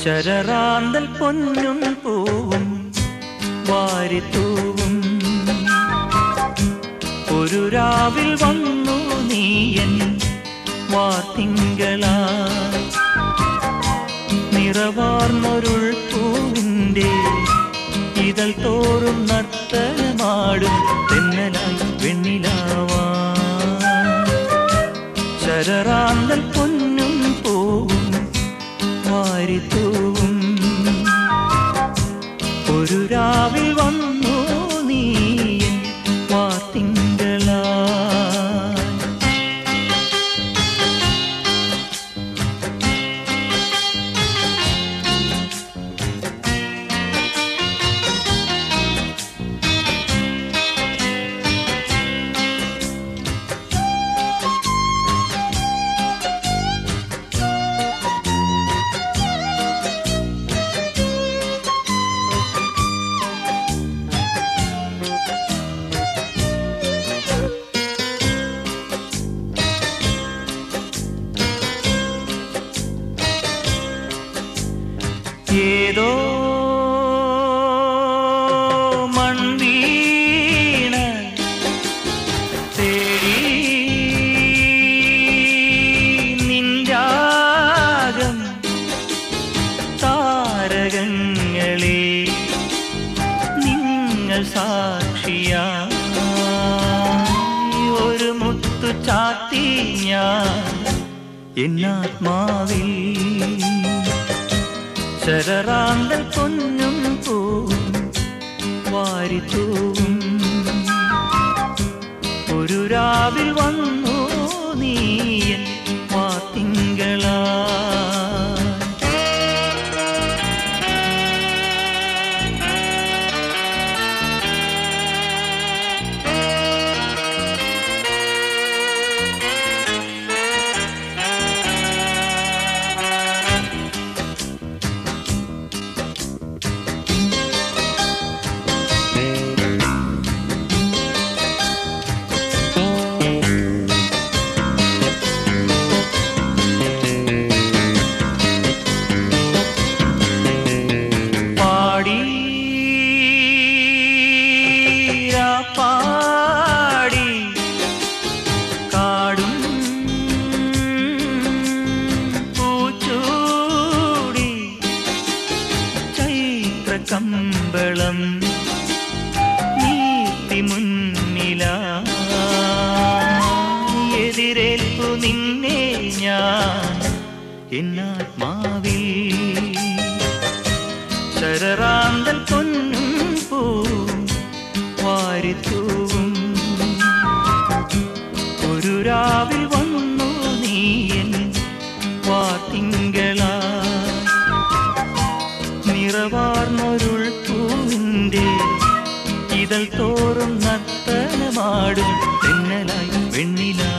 ശരറാന്തൽ പൊന്നും പൂവും വാരിത്തൂവും ഒരു രാവിൽ വന്നു നീയൻ വാർത്തിങ്കളാ നിറവാർന്നൊരുൾ പൂവിൻ്റെ ഇതൾ തോറും നർത്തനമാടും തെന്നലായി വെണ്ണിലാവാ ശരറാന്തൽ പൊന്നും പൂവും വാരിത്തൂവും ഒരു രാവിൽ വന്നു നീ വാത്തിങ്കളാ ഏതോ മൺവീണ തേടി നിൻരാഗം താരകങ്ങളെ നിങ്ങൾ സാക്ഷിയാ ഒരു മുത്തു ചാത്തി ഞാൻ എന്നാത്മാവിൽ ശരറാന്തൽ പൊന്നും പൂവും വാരിത്തൂവും ഒരു രാവിൽ വന്നു നീയൻ വാത്തിങ്കളാ പാടി ആ പാടി കാടും പൂച്ചൂടി ചൈത്രകമ്പളം നീത്തി മുന്നില എതിരേൽപ്പു നിന്നെ ഞാൻ എന്നാത്മാവിൽ ശരറാന്തൽ പൊന്നും പൂ വാരിത്തൂവും ഒരു രാവിൽ വന്നു നീയൻ വാത്തിങ്കളാ നിറവാർന്നൊരുൾ പൂവിൻ്റെ ഇതൾ തോറും നർത്തനമാടും തെന്നലായി വെണ്ണിലാ